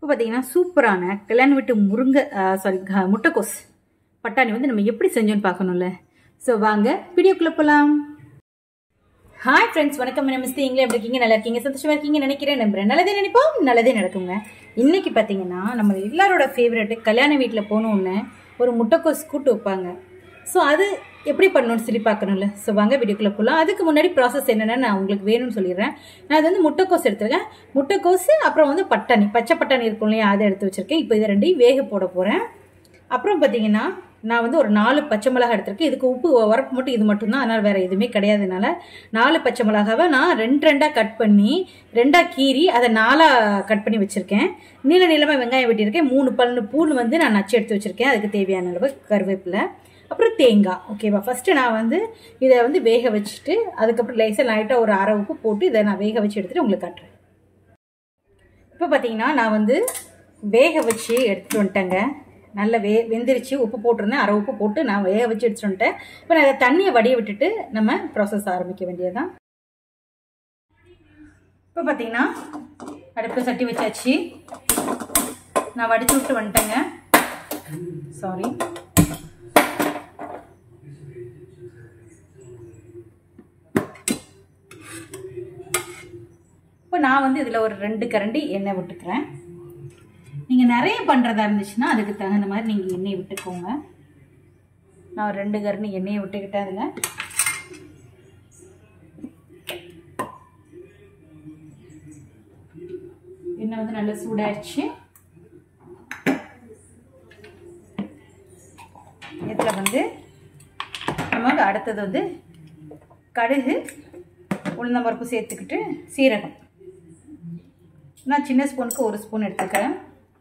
இப்போ பார்த்தீங்கன்னா சூப்பரான கல்யாணம் விட்டு முருங்கை சாரி முட்டைக்கோஸ் பட்டாணி வந்து நம்ம எப்படி செஞ்சோன்னு பார்க்கணும்ல ஸோ வாங்க வீடியோக்குள்ளே போகலாம் ஹாய் ஃப்ரெண்ட்ஸ் வணக்கம் நமஸ்தே இங்கே எப்படி இருக்கீங்க நல்லா இருக்கீங்க சந்தோஷமா இருக்கீங்க நினைக்கிறேன் நம்புறேன் நல்லதே நினைப்போம் நல்லதே நடக்குங்க இன்னைக்கு பார்த்தீங்கன்னா நம்ம எல்லாரோட ஃபேவரெட் கல்யாண வீட்டில் போனோன்னு ஒரு முட்டைக்கோஸ் கூட்டு வைப்பாங்க ஸோ அது எப்படி பண்ணணும்னு சொல்லி பார்க்கணும்ல ஸோ வாங்க வீடியோக்குள்ளே போகலாம் அதுக்கு முன்னாடி ப்ராசஸ் என்னென்னு நான் உங்களுக்கு வேணும்னு சொல்லிடுறேன் நான் அது வந்து முட்டைக்கோஸ் எடுத்துருக்கேன் முட்டைக்கோஸ் அப்புறம் வந்து பட்டாணி பச்சை பட்டாணி இருக்கும் இல்லையா அதை எடுத்து வச்சிருக்கேன் இப்போ இதை ரெண்டையும் வேக போட போகிறேன் அப்புறம் பார்த்தீங்கன்னா நான் வந்து ஒரு நாலு பச்சை மிளகா எடுத்திருக்கேன் இதுக்கு உப்பு உரப்பு மட்டும் இது மட்டும்தான் அதனால் வேறு எதுவுமே கிடையாதுனால நாலு பச்சை மிளகாவை நான் ரெண்டு ரெண்டாக கட் பண்ணி ரெண்டாக கீறி அதை நாலாக கட் பண்ணி வச்சுருக்கேன் நீள நீளமாக வெங்காயம் வெட்டியிருக்கேன் மூணு பல்லு பூண்டு வந்து நான் நச்சு எடுத்து வச்சுருக்கேன் அதுக்கு தேவையான அளவு கருவேப்பிலை அப்புறம் தேங்காய் ஓகேவா ஃபஸ்ட்டு நான் வந்து இதை வந்து வேக வச்சுட்டு அதுக்கப்புறம் லைஸாக லைட்டாக ஒரு அரை உப்பு போட்டு இதை நான் வேக வச்சு எடுத்துகிட்டு உங்களுக்கு காட்டுறேன் இப்போ பார்த்தீங்கன்னா நான் வந்து வேக வச்சு எடுத்துகிட்டு வந்துட்டேங்க நல்லா வே வெந்திரிச்சு உப்பு போட்டிருந்தேன் அரை உப்பு போட்டு நான் வேக வச்சு எடுத்துட்டு வந்துட்டேன் இப்போ நான் அதை தண்ணியை வடிய விட்டுட்டு நம்ம ப்ராசஸ் ஆரம்பிக்க வேண்டியதுதான் இப்போ பார்த்தீங்கன்னா அடுப்பில் சட்டி வச்சாச்சு நான் வடிச்சு விட்டு வந்துட்டேங்க சாரி இப்போ நான் வந்து இதில் ஒரு ரெண்டு கரண்டி எண்ணெய் விட்டுக்கிறேன் நீங்கள் நிறைய பண்ணுறதா இருந்துச்சுன்னா அதுக்கு தகுந்த மாதிரி நீங்கள் எண்ணெய் விட்டுக்கோங்க நான் ஒரு ரெண்டு கரண்டி எண்ணெயை விட்டுக்கிட்டேன் அதில் எண்ணெய் வந்து நல்லா சூடாயிடுச்சு இதில் வந்து நமக்கு அடுத்தது வந்து கடுகு உளுந்தம்பருப்பு சேர்த்துக்கிட்டு சீரகம் நான் சின்ன ஸ்பூனுக்கு ஒரு ஸ்பூன் எடுத்துக்கிறேன்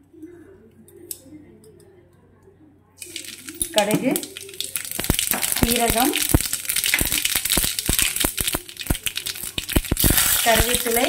கடுகு சீரகம் கருவேப்பிலை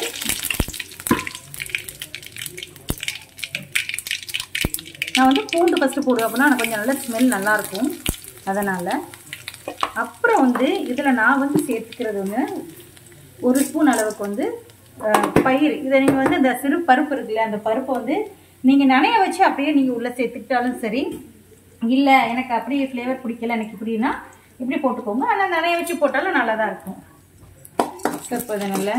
நான் வந்து பூண்டு ஃபஸ்ட்டு போடுவேன் அப்படின்னா எனக்கு கொஞ்சம் நல்ல ஸ்மெல் நல்லாயிருக்கும் அதனால் அப்புறம் வந்து இதில் நான் வந்து சேர்த்துக்கிறது வந்து ஒரு ஸ்பூன் அளவுக்கு வந்து பயிர் இதை நீங்கள் வந்து இந்த சிறு பருப்பு இருக்குல்ல அந்த பருப்பை வந்து நீங்கள் நனைய வச்சு அப்படியே நீங்கள் உள்ளே சேர்த்துக்கிட்டாலும் சரி இல்லை எனக்கு அப்படியே ஃப்ளேவர் பிடிக்கல எனக்கு இப்படின்னா இப்படி போட்டுக்கோங்க ஆனால் நனைய வச்சு போட்டாலும் நல்லா தான் இருக்கும் ஸோ இப்போ இதை நல்லா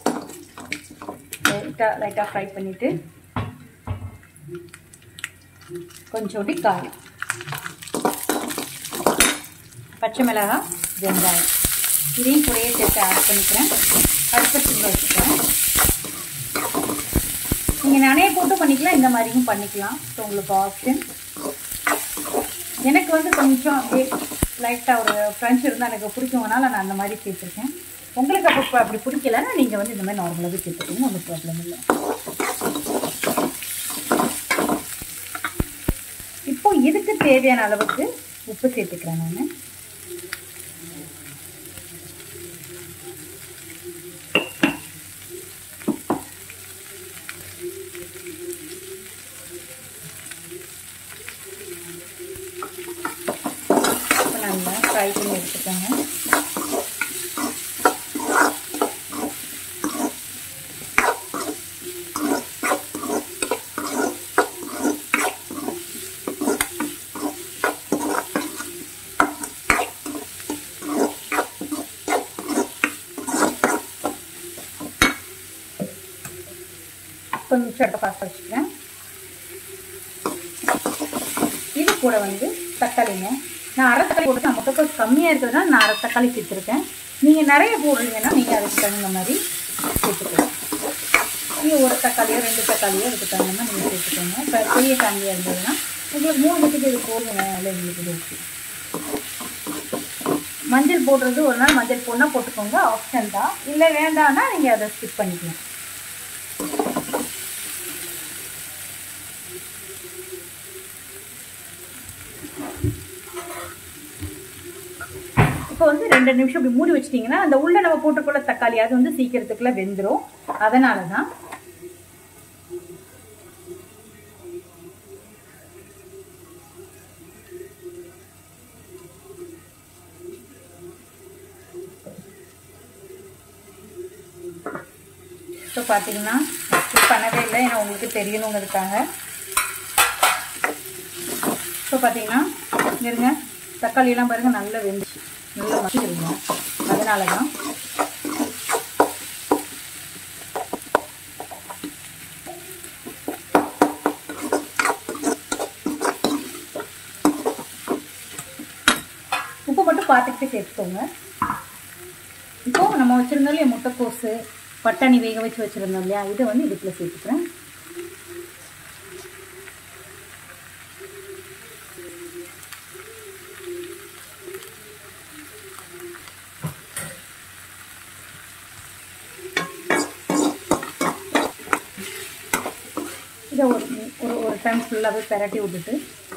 லைட்டாக லைட்டாக ஃப்ரை பண்ணிவிட்டு கொஞ்சோண்டி காய் பச்சை மிளகாய் வெங்காயம் இதையும் கூடயே சேர்த்து ஆட் பண்ணிக்கிறேன் அடுத்த சிங்க வச்சுக்கிறேன் நீங்கள் நனைய போட்டு பண்ணிக்கலாம் இந்த மாதிரியும் பண்ணிக்கலாம் ஸோ உங்களுக்கு ஆப்ஷன் எனக்கு வந்து கொஞ்சம் அப்படியே லைட்டாக ஒரு ஃப்ரெண்ட்ஸ் இருந்தால் எனக்கு பிடிக்கும்னால நான் அந்த மாதிரி சேர்த்துருக்கேன் உங்களுக்கு அப்போ அப்படி பிடிக்கலன்னா நீங்கள் வந்து இந்த மாதிரி நார்மலாகவே சேர்த்துக்கோங்க ஒன்றும் ப்ராப்ளம் இல்லை இப்போ இதுக்கு தேவையான அளவுக்கு உப்பு சேர்த்துக்கிறேன் நான் நல்லா ஃப்ரை பண்ணி எடுத்துக்கோங்க கொஞ்சம் சட்டை பார்த்து வச்சுக்கிறேன் இது கூட வந்து தக்காளிங்க நான் அரை தக்காளி போட்டு நான் முட்டைக்கோஸ் கம்மியாக இருக்கிறதுனால நான் அரை தக்காளி சேர்த்துருக்கேன் நீங்கள் நிறைய போடுறீங்கன்னா நீங்கள் அதுக்கு தகுந்த மாதிரி சேர்த்துக்கலாம் நீங்கள் ஒரு தக்காளியோ ரெண்டு தக்காளியோ அதுக்கு தகுந்த மாதிரி நீங்கள் சேர்த்துக்கோங்க இப்போ பெரிய ஃபேமிலியாக இருந்ததுன்னா உங்களுக்கு மூணு பக்கத்துக்கு இது போதுங்க இல்லை உங்களுக்கு இது ஓகே மஞ்சள் போடுறது ஒரு நாள் மஞ்சள் போடனா போட்டுக்கோங்க ஆப்ஷன் தான் இல்லை வேண்டாம்னா நீங்கள் அதை ஸ்கிப் பண்ணிக்கலாம் இப்போ வந்து ரெண்டு நிமிஷம் இப்படி மூடி வச்சிட்டிங்கன்னா அந்த உள்ள நம்ம போட்டுக்குள்ள தக்காளி அது வந்து சீக்கிரத்துக்குள்ள வெந்துடும் அதனால தான் ஸோ பார்த்தீங்கன்னா ஸ்கிப் பண்ணவே இல்லை ஏன்னா உங்களுக்கு தெரியணுங்கிறதுக்காக ஸோ பார்த்தீங்கன்னா இருங்க தக்காளியெல்லாம் பாருங்கள் நல்லா வெந்துச்சு நல்லா மசிக்கிறீங்க அதனால தான் உப்பு மட்டும் பார்த்துக்கிட்டு சேர்த்துக்கோங்க இப்போ நம்ம வச்சுருந்தோம் இல்லையா முட்டைக்கோஸு பட்டாணி வேக வச்சு வச்சுருந்தோம் இல்லையா இதை வந்து இதுக்குள்ளே சேர்த்துக்கிறேன் இதை ஒரு ஒரு ஒரு டைம் ஃபுல்லாகவே பெரட்டி விட்டுட்டு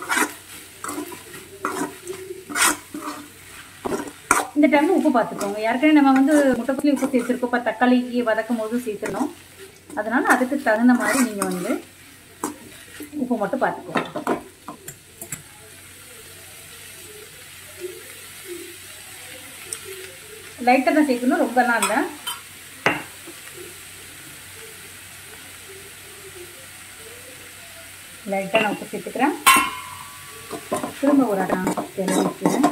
இந்த டைமில் உப்பு பார்த்துக்கோங்க ஏற்கனவே நம்ம வந்து முட்டைக்குள்ளே உப்பு சேர்த்துருக்கோம் இப்போ தக்காளிக்கு வதக்கும் போது சேர்த்துடணும் அதனால் அதுக்கு தகுந்த மாதிரி நீங்கள் வந்து உப்பு மட்டும் பார்த்துக்கோங்க லைட்டாக தான் சேர்க்கணும் ரொம்பலாம் இல்லை லைட்டாக நான் உப்பு சேர்த்துக்கிறேன் திரும்ப ஒரு அடம் வைக்கிறேன்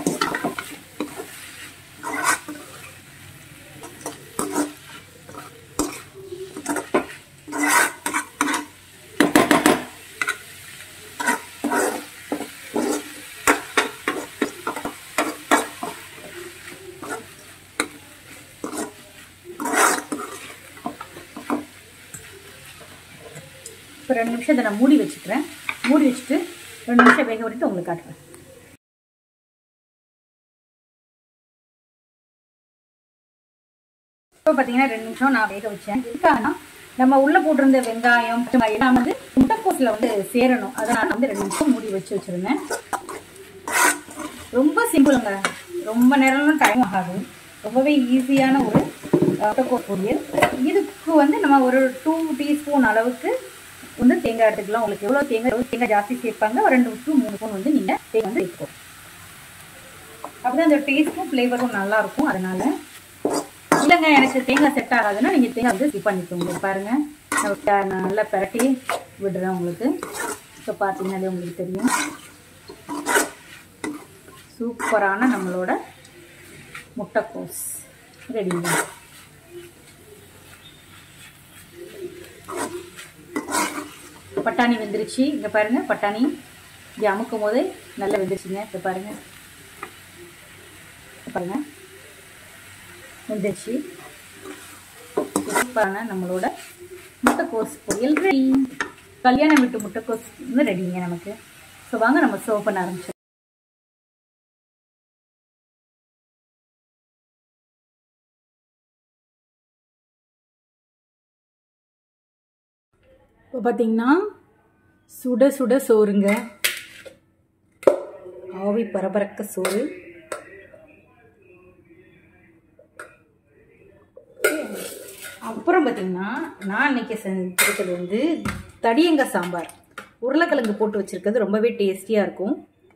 இப்போ ரெண்டு நிமிஷம் இதை நான் மூடி வச்சுக்கிறேன் மூடி வச்சுட்டு ரெண்டு நிமிஷம் வேக விட்டு உங்களுக்கு காட்டுறேன் இப்போ பார்த்தீங்கன்னா ரெண்டு நிமிஷம் நான் வேக வச்சேன் எதுக்காகனா நம்ம உள்ளே போட்டிருந்த வெங்காயம் எல்லாம் வந்து முட்டைக்கோஸில் வந்து சேரணும் அதனால் நான் வந்து ரெண்டு நிமிஷம் மூடி வச்சு வச்சுருந்தேன் ரொம்ப சிம்பிளுங்க ரொம்ப நேரம்லாம் டைம் ஆகாது ரொம்பவே ஈஸியான ஒரு முட்டைக்கோஸ் பொரியல் இதுக்கு வந்து நம்ம ஒரு டூ டீஸ்பூன் அளவுக்கு வந்து தேங்காய் எடுத்துக்கலாம் உங்களுக்கு எவ்வளோ தேங்காய் எவ்வளோ தேங்காய் ஜாஸ்தி சேர்ப்பாங்க ஒரு ரெண்டு டூ மூணு ஸ்பூன் வந்து நீங்கள் தேங்காய் வந்து சேர்த்துக்கோ அப்படி அந்த டேஸ்ட்டும் ஃப்ளேவரும் நல்லாயிருக்கும் அதனால் இல்லைங்க எனக்கு தேங்காய் செட் ஆகாதுன்னா நீங்கள் தேங்காய் வந்து ஸ்கிப் பண்ணிக்கோங்க பாருங்கள் நான் நல்லா பரட்டி விடுறேன் உங்களுக்கு ஸோ பார்த்தீங்கன்னாலே உங்களுக்கு தெரியும் சூப்பரான நம்மளோட முட்டைக்கோஸ் ரெடிங்க பட்டாணி வெந்துருச்சு இங்கே பாருங்கள் பட்டாணி இப்படி அமுக்கும் போதே நல்லா வெந்துருச்சுங்க இப்போ பாருங்கள் பாருங்கள் வெந்துருச்சு சூப்பரான நம்மளோட முட்டைக்கோஸ் பொரியல் ரெடி கல்யாணம் விட்டு முட்டைக்கோஸ் ரெடிங்க நமக்கு ஸோ வாங்க நம்ம சர்வ் பண்ண ஆரம்பிச்சோம் இப்போ பார்த்தீங்கன்னா சுட சுட சோறுங்க ஆவி பரபரக்க சோறு அப்புறம் பார்த்தீங்கன்னா நான் இன்னைக்கு செஞ்சது வந்து தடியங்காய் சாம்பார் உருளைக்கிழங்கு போட்டு வச்சுருக்கிறது ரொம்பவே டேஸ்டியாக இருக்கும்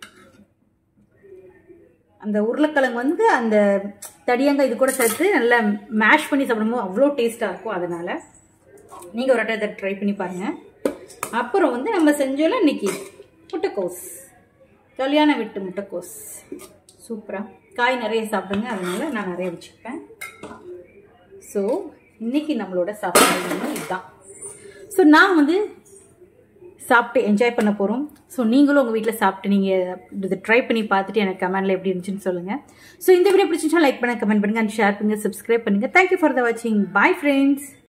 அந்த உருளைக்கிழங்கு வந்து அந்த தடியங்காய் இது கூட சேர்த்து நல்லா மேஷ் பண்ணி சாப்பிடும்போது அவ்வளோ டேஸ்ட்டாக இருக்கும் அதனால் நீங்கள் ஒரு வாட்டி இதை ட்ரை பண்ணி பாருங்கள் அப்புறம் வந்து நம்ம செஞ்சோம்ல இன்னைக்கு முட்டைக்கோஸ் கல்யாணம் விட்டு முட்டைக்கோஸ் சூப்பராக காய் நிறைய சாப்பிடுங்க அதனால் நான் நிறைய வச்சுப்பேன் ஸோ இன்றைக்கி நம்மளோட சாப்பாடு வந்து இதுதான் ஸோ நான் வந்து சாப்பிட்டு என்ஜாய் பண்ண போகிறோம் ஸோ நீங்களும் உங்கள் வீட்டில் சாப்பிட்டு நீங்கள் இது ட்ரை பண்ணி பார்த்துட்டு எனக்கு கமெண்ட்டில் எப்படி இருந்துச்சுன்னு சொல்லுங்கள் ஸோ இந்த வீடியோ பிடிச்சிருந்தா லைக் பண்ண கமெண்ட் பண்ணுங்கள் அண்ட் ஷேர் பண்ணுங்கள் சப்ஸ்கிரைப் பண்ணுங்கள் தேங்க்யூ ஃபார் த வாட்சிங் பாய் ஃப்ரெண்ட்ஸ்